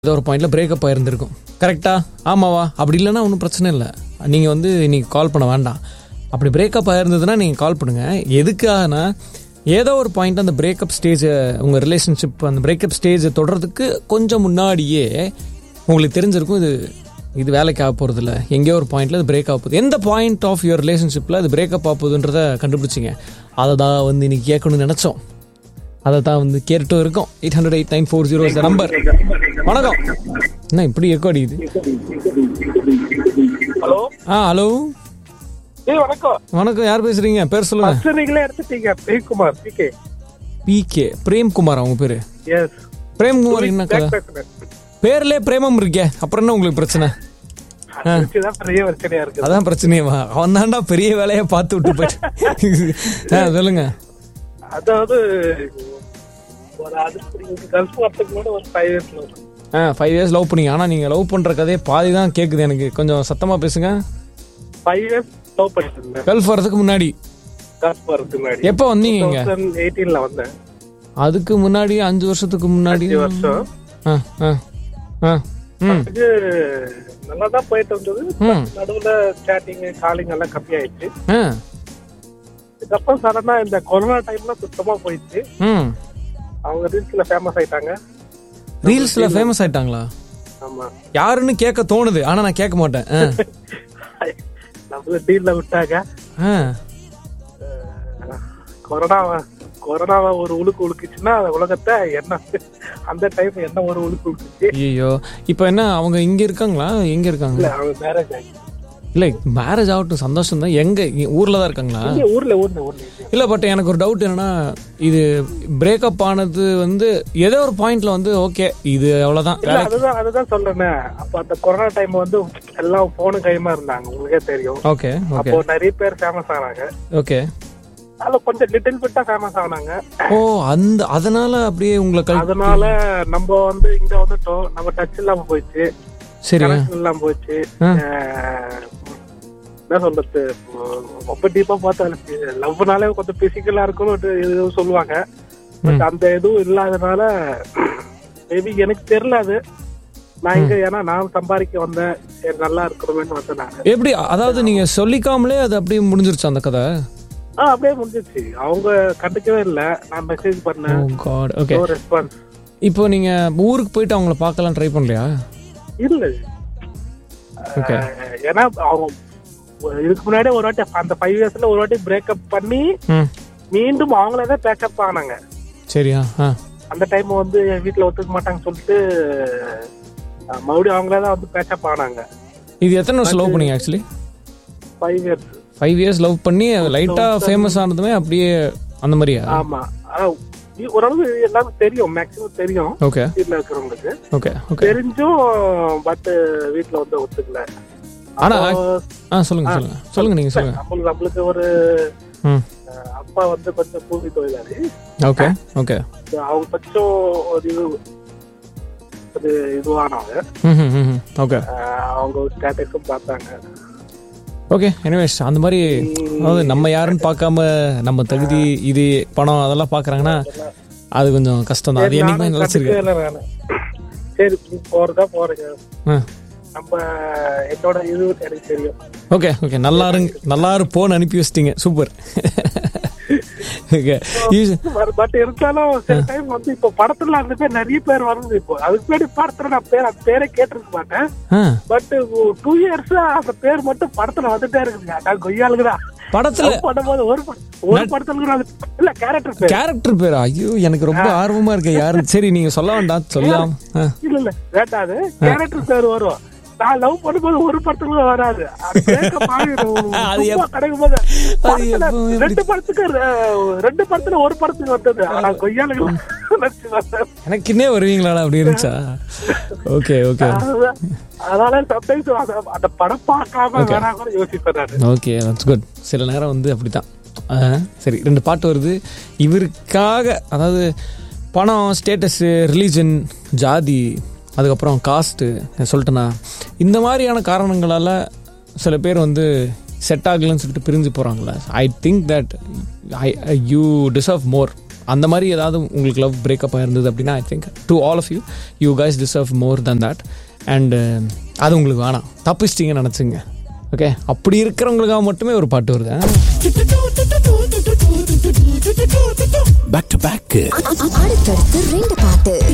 ஏதோ ஒரு பாயிண்ட்ல பிரேக்கப் ஆயிருந்திருக்கும் கரெக்டா ஆமாவா அப்படி இல்லைன்னா ஒன்றும் பிரச்சனை இல்லை நீங்கள் வந்து இன்னைக்கு கால் பண்ண வேண்டாம் அப்படி பிரேக்கப் ஆயிருந்ததுன்னா நீங்கள் கால் பண்ணுங்க எதுக்காகனா ஏதோ ஒரு பாயிண்ட் அந்த பிரேக்கப் ஸ்டேஜை உங்கள் ரிலேஷன்ஷிப் அந்த பிரேக்கப் ஸ்டேஜை தொடர்றதுக்கு கொஞ்சம் முன்னாடியே உங்களுக்கு தெரிஞ்சிருக்கும் இது இது வேலைக்கு ஆக போகிறதில்ல எங்கேயோ ஒரு பாயிண்ட்ல இது பிரேக் ஆக போகுது எந்த பாயிண்ட் ஆஃப் யுவர் ரிலேஷன்ஷிப்பில் அது பிரேக்கப் ஆக போகுதுன்றதை கண்டுபிடிச்சிங்க அதை தான் வந்து இன்னைக்கு கேட்கணும்னு நினச்சோம் அதை தான் வந்து கேட்டுட்டும் இருக்கோம் eight hundred eight nine four zero number வணக்கம் என்ன இப்படி எக்கோ அடிக்குது ஹலோ ஆ ஹலோ ஏய் வணக்கம் வணக்கம் யார் பேசுறீங்க பேர் சொல்லுங்க ஃபர்ஸ்ட் நீங்களே எடுத்துட்டீங்க பிரேம்குமார் பிகே பிகே பிரேம்குமார் அவங்க பேரு எஸ் பிரேம்குமார் என்ன கதை பேசுறேன் பேர்லயே பிரேமம் இருக்கே அப்புறம் என்ன உங்களுக்கு பிரச்சனை தான் பெரிய பிரச்சனையா இருக்கு அதான் பிரச்சனையவா அவன் தான்டா பெரிய வேலையை பார்த்து விட்டு போயிட்டு ஆ, சொல்லுங்க அதாவது ஒரு அது கல்ஃப் வரத்துக்கு முன்னாடி ஒரு ஃபைவ் இயர்ஸ்ல ஆ ஃபைவ் இயர்ஸ் லவ் பண்ணீங்க ஆனால் நீங்கள் லவ் பண்ணுற கதையே பாதி தான் கேட்குது எனக்கு கொஞ்சம் சத்தமாக பேசுங்க ஃபைவ் இயர்ஸ் லவ் பண்ணிட்டு இருந்தேன் கல்ஃப் வரதுக்கு முன்னாடி கல்ஃப் வரதுக்கு முன்னாடி எப்போ வந்தீங்க இங்க தௌசண்ட் எயிட்டீன்ல வந்தேன் அதுக்கு முன்னாடி அஞ்சு வருஷத்துக்கு முன்னாடி அஞ்சு வருஷம் ஆ ஆ ஆ ம் இது நல்லா தான் போயிட்டு இருந்தது ம் நடுவுல சேட்டிங் காலிங் எல்லாம் கம்மியாயிடுச்சு ஆ இதுக்கப்புறம் சடனா இந்த கொரோனா டைம்ல சுத்தமா போயிடுச்சு ம் அவங்க ரீல்ஸ்ல ஃபேமஸ் ஆயிட்டாங்க ரீல்ஸ்ல ஃபேமஸ் ஆயிட்டாங்களா ஆமா யாருன்னு கேட்க தோணுது ஆனா நான் கேட்க மாட்டேன் ஆ. நம்மள டீல்ல விட்டாங்க ஆ. கொரோனாவை கொரோனாவை ஒரு உழுக்கு உழுக்குச்சுன்னா அந்த உலகத்தை என்ன அந்த டைம் என்ன ஒரு உழுக்கு உழுக்குச்சு ஐயோ இப்போ என்ன அவங்க இங்க இருக்காங்களா எங்க இருக்காங்க இல்ல அவங்க மேரேஜ் ஆகி இல்ல மேரேஜ் ஆகட்டும் சந்தோஷம் தான் எங்க இ- ஊர்ல தான் இருக்காங்களா இங்க ஊர்ல ஊர்ல ஊர்ல இல்ல பட் எனக்கு ஒரு டவுட் என்னன்னா இது பிரேக்கப் ஆனது வந்து ஏதோ ஒரு பாயிண்ட்ல வந்து ஓகே இது அவ்வளவுதான் இல்ல அதுதான் அதுதான் சொல்றேனே அப்ப அந்த கொரோனா டைம் வந்து எல்லாம் போனு கைமா இருந்தாங்க உங்களுக்கே தெரியும் ஓகே ஓகே அப்போ நிறைய பேர் ஃபேமஸ் ஆனாங்க ஓகே அதுல கொஞ்சம் லிட்டில் பிட்டா ஃபேமஸ் ஆனாங்க ஓ அந்த அதனால அப்படியே உங்களை கல் அதனால நம்ம வந்து இங்க வந்துட்டோம் நம்ம டச் இல்லாம போயிடுச்சு சரி கனெக்ஷன் இல்லாம போச்சு ஆ. அஹ், என்ன சொல்றது ரொம்ப டீப்பா பார்த்தா லவ்னாலே கொஞ்சம் பிசிக்கலா இருக்கும்னு இது சொல்லுவாங்க பட் அந்த எதுவும் இல்லாதனால மேபி எனக்கு தெரியல அது நான் இங்க ஏன்னா நான் சம்பாதிக்க வந்தேன் சரி நல்லா இருக்கணும்னு வந்தேன் நான் எப்படி அதாவது நீங்க சொல்லிக்காமலே அது அப்படியே முடிஞ்சிருச்சு அந்த கதை ஆ அப்படியே முடிஞ்சிச்சு அவங்க கண்டுக்கவே இல்லை நான் மெசேஜ் ஓ பண்ணேன் காட் ஓகே நோ ரெஸ்பான்ஸ் இப்போ நீங்க ஊருக்கு போயிட்டு அவங்கள பார்க்கலாம் ட்ரை பண்ணலையா இல்ல ஓகே அஹ், ஏன்னா அவங்க இதுக்கு முன்னாடி ஒரு வாட்டி அந்த ஃபைவ் இயர்ஸ்ல ஒரு வாட்டி பிரேக்கப் பண்ணி ம் மீண்டும் அவங்களே தான் பேக்கப் ஆனாங்க சரியா ஆ அந்த டைம் வந்து வீட்ல ஒத்துக்க மாட்டாங்கன்னு சொல்லிட்டு அஹ், மறுபடியும் அவங்களே தான் வந்து பேக்கப் ஆனாங்க இது எத்தனை வருஷம் லவ் பண்ணீங்க actually five years five years love பண்ணி லைட்டா ஃபேமஸ் ஆனதுமே அப்படியே அந்த மாதிரியா ஆமா ஆனா இ- ஓரளவு எல்லாருக்கும் தெரியும் மேக்ஸிமம் தெரியும் ஓகே வீட்ல இருக்கிறவங்களுக்கு ஓகே ஓகே தெரிஞ்சும் பட் வீட்ல வந்து ஒத்துக்கல ஆனா அப்போ, ஆ சொல்லுங்க சொல்லுங்க சொல்லுங்க நீங்க சொல்லுங்க நம்மளுக்கு நம்மளுக்கு ஒரு ம் அஹ், அப்பா வந்து கொஞ்சம் கூலி தொழிலாளி ஓகே ஓகே அவங்க கொஞ்சம் ஒரு இது ஒரு இதுவானவங்க ம் ம், ம் ஓகே அஹ், அவங்க ஸ்டேட்டஸும் பார்த்தாங்க ஓகே எனிவேஸ் அந்த மாதிரி அதாவது நம்ம யாருன்னு பார்க்காம நம்ம தகுதி இது பணம் அதெல்லாம் பார்க்கறாங்கன்னா அது கொஞ்சம் கஷ்டம் தான் அது என்னைக்குமே நானும் நினைச்சிருக்கு கண்டுக்கவே இல்லை நானு. சரி நீ போறதா போறீங்க ஆ நம்ம என்னோட இது எனக்கு தெரியும் ஓகே ஓகே நல்லா இருங்க நல்லா இருப்போன்னு அனுப்பி வச்சிட்டீங்க சூப்பர் ஓகே பட் இருந்தாலும் சில டைம் வந்து இப்போ படத்துல அந்த பேர் நிறைய பேர் வருது இப்போ அதுக்கு முன்னாடி படத்துல நான் பேர் அந்த பேரை கேட்டிருக்க மாட்டேன் ஆ பட் டூ இயர்ஸ் அந்த பேர் மட்டும் படத்துல வந்துட்டே இருக்குங்க நான் கொய்யாளுக்குதா படத்துல பண்ணும்போது ஒரு பட- ஒரு படத்துல கூட அது இல்ல கேரக்டர் பேர் கேரக்டர் பேரா ஐயோ எனக்கு ரொம்ப ஆர்வமா இருக்கு யாரு சரி நீங்க சொல்ல வேண்டாம் சொல்லலாம் ஆ, இல்ல இல்ல வேண்டாது கேரக்டர் பேர் வரும் நான் லவ் பண்ணும்போது ஒரு படத்துல கூட வராது அது breakup ஆகிரும். அது சும்மா கிடைக்கும் போது படத்துல எப்பவும் எப்படி- ரெண்டு படத்துக்கு ரெ- ரெண்டு படத்துல ஒரு படத்துக்கு வந்தது ஆனா கொய்யாளுக்கு நினைச்சு வந்தேன். எனக்கு இன்னே வருவீங்களாடா அப்படி இருந்துச்சா ஓகே ஓகே அதுதான். அதனால சம்டைம்ஸ் அந்த படம் பார்க்காம வேணா கூட யோசிப்பேன் நான் ஓகே தட்ஸ் குட் சில நேரம் வந்து அப்படித்தான் ஆ, சரி ரெண்டு பாட்டு வருது இவருக்காக அதாவது பணம் ஸ்டேட்டஸு ரிலீஜன் ஜாதி அதுக்கப்புறம் காஸ்ட்டு சொல்லிட்டேனா இந்த மாதிரியான காரணங்களால் சில பேர் வந்து செட் ஆகலன்னு சொல்லிட்டு பிரிஞ்சு போகிறாங்களே I think that I you deserve more அந்த மாதிரி ஏதாவது உங்களுக்கு லவ் பிரேக்கப் ஆயிருந்தது அப்படின்னா I think to all of you you guys deserve more than that and அது உங்களுக்கு வேணாம் தப்பிச்சிட்டிங்கன்னு நினச்சிங்க ஓகே அப்படி இருக்கிறவங்களுக்காக மட்டுமே ஒரு பாட்டு வருது ஆ? பேக் டு பேக் அடுத்தடுத்து ரெண்டு பாட்டு